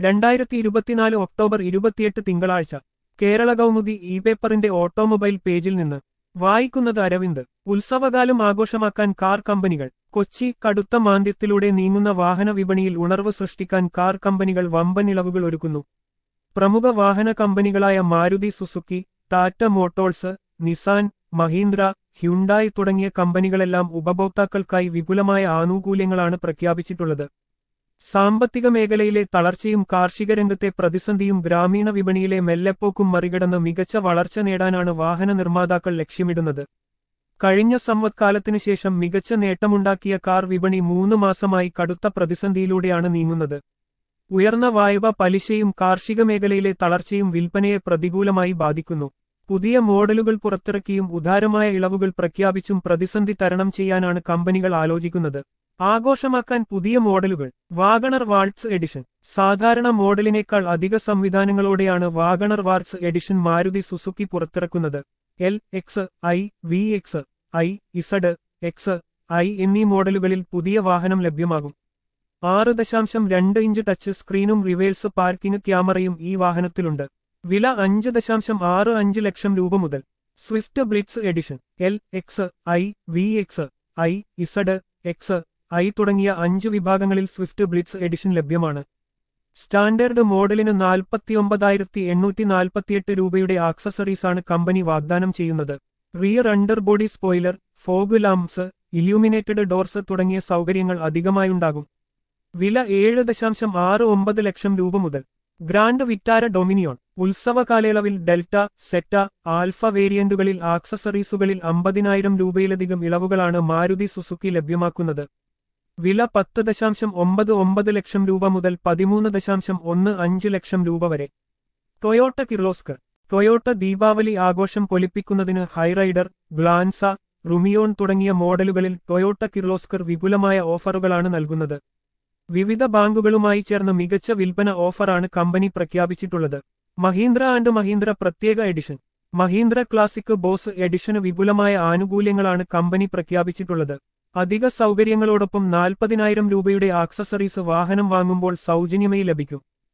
രണ്ടായിരത്തി ഇരുപത്തിനാല് ഒക്ടോബർ ഇരുപത്തിയെട്ട് തിങ്കളാഴ്ച കേരള കൗമുദി ഇ പേപ്പറിന്റെ ഓട്ടോമൊബൈൽ പേജിൽ നിന്ന് വായിക്കുന്നത് അരവിന്ദ് ഉത്സവകാലം ആഘോഷമാക്കാൻ കാർ കമ്പനികൾ കൊച്ചി കടുത്ത മാന്ദ്യത്തിലൂടെ നീങ്ങുന്ന വാഹന വിപണിയിൽ ഉണർവ് സൃഷ്ടിക്കാൻ കാർ കമ്പനികൾ വമ്പൻ ഇളവുകൾ ഒരുക്കുന്നു പ്രമുഖ വാഹന കമ്പനികളായ Maruti Suzuki Tata Motors Nissan Mahindra Hyundai തുടങ്ങിയ കമ്പനികളെല്ലാം ഉപഭോക്താക്കൾക്കായി വിപുലമായ ആനുകൂല്യങ്ങളാണ് പ്രഖ്യാപിച്ചിട്ടുള്ളത് സാമ്പത്തിക മേഖലയിലെ തളർച്ചയും കാർഷിക രംഗത്തെ പ്രതിസന്ധിയും ഗ്രാമീണ വിപണിയിലെ മെല്ലെപ്പോക്കും മറികടന്ന് മികച്ച വളർച്ച നേടാനാണ് വാഹന നിർമ്മാതാക്കൾ ലക്ഷ്യമിടുന്നത് കഴിഞ്ഞ സമ്പത്കാലത്തിനു ശേഷം മികച്ച നേട്ടമുണ്ടാക്കിയ കാർ വിപണി മൂന്ന് മാസമായി കടുത്ത പ്രതിസന്ധിയിലൂടെയാണ് നീങ്ങുന്നത് ഉയർന്ന വായ്പ പലിശയും കാർഷിക മേഖലയിലെ തളർച്ചയും വിൽപ്പനയെ പ്രതികൂലമായി ബാധിക്കുന്നു പുതിയ മോഡലുകൾ പുറത്തിറക്കിയും ഉദാരമായ ഇളവുകൾ പ്രഖ്യാപിച്ചും പ്രതിസന്ധി തരണം ചെയ്യാനാണ് കമ്പനികൾ ആലോചിക്കുന്നത് ആഘോഷമാക്കാൻ പുതിയ മോഡലുകൾ വാഗണർ വാൾട്സ് എഡിഷൻ സാധാരണ മോഡലിനേക്കാൾ അധിക സംവിധാനങ്ങളോടെയാണ് WagonR Waltz edition Maruti Suzuki പുറത്തിറക്കുന്നത് L X I V X I Z X I എന്നീ മോഡലുകളിൽ പുതിയ വാഹനം ലഭ്യമാകും ആറ് ദശാംശം രണ്ട് ഇഞ്ച് ടച്ച് സ്ക്രീനും റിവേഴ്സ് പാർക്കിംഗ് ക്യാമറയും ഈ വാഹനത്തിലുണ്ട് വില അഞ്ച് ദശാംശം ആറ് അഞ്ച് ലക്ഷം രൂപ മുതൽ Swift Blitz edition L X I V X I Z X I തുടങ്ങിയ അഞ്ച് വിഭാഗങ്ങളിൽ സ്വിഫ്റ്റ് ബ്ലിറ്റ്സ് എഡിഷൻ ലഭ്യമാണ് സ്റ്റാൻഡേർഡ് മോഡലിന് നാൽപ്പത്തിയൊമ്പതായിരത്തി എണ്ണൂറ്റി നാൽപ്പത്തിയെട്ട് രൂപയുടെ ആക്സസറീസാണ് കമ്പനി വാഗ്ദാനം ചെയ്യുന്നത് rear under body spoiler fog lamps illuminated doors തുടങ്ങിയ സൗകര്യങ്ങൾ അധികമായുണ്ടാകും വില ഏഴ് ദശാംശം ആറ് ഒമ്പത് ലക്ഷം രൂപ മുതൽ ഗ്രാൻഡ് വിറ്റാര ഡൊമിനിയോൺ ഉത്സവ കാലയളവിൽ ഡെൽറ്റ സെറ്റ ആൽഫ വേരിയന്റുകളിൽ ആക്സസറീസുകളിൽ അമ്പതിനായിരം രൂപയിലധികം ഇളവുകളാണ് മാരുതി സുസുക്കി ലഭ്യമാക്കുന്നത് വില പത്ത് ദശാംശം ഒമ്പത് ഒമ്പത് ലക്ഷം രൂപ മുതൽ പതിമൂന്ന് ദശാംശം ഒന്ന് അഞ്ച് ലക്ഷം രൂപ വരെ ടൊയോട്ട കിർലോസ്കർ ടൊയോട്ട ദീപാവലി ആഘോഷം പൊലിപ്പിക്കുന്നതിന് ഹൈറൈഡർ ഗ്ലാൻസ റുമിയോൺ തുടങ്ങിയ മോഡലുകളിൽ ടൊയോട്ട കിർലോസ്കർ വിപുലമായ ഓഫറുകളാണ് നൽകുന്നത് വിവിധ ബാങ്കുകളുമായി ചേർന്ന് മികച്ച വിൽപ്പന ഓഫറാണ് കമ്പനി പ്രഖ്യാപിച്ചിട്ടുള്ളത് മഹീന്ദ്ര ആൻഡ് മഹീന്ദ്ര പ്രത്യേക എഡിഷൻ മഹീന്ദ്ര ക്ലാസിക് ബോസ് എഡിഷന് വിപുലമായ ആനുകൂല്യങ്ങളാണ് കമ്പനി പ്രഖ്യാപിച്ചിട്ടുള്ളത് അധിക സൗകര്യങ്ങളോടൊപ്പം നാൽപ്പതിനായിരം രൂപയുടെ ആക്സസറീസ് വാഹനം വാങ്ങുമ്പോൾ സൗജന്യമായി ലഭിക്കും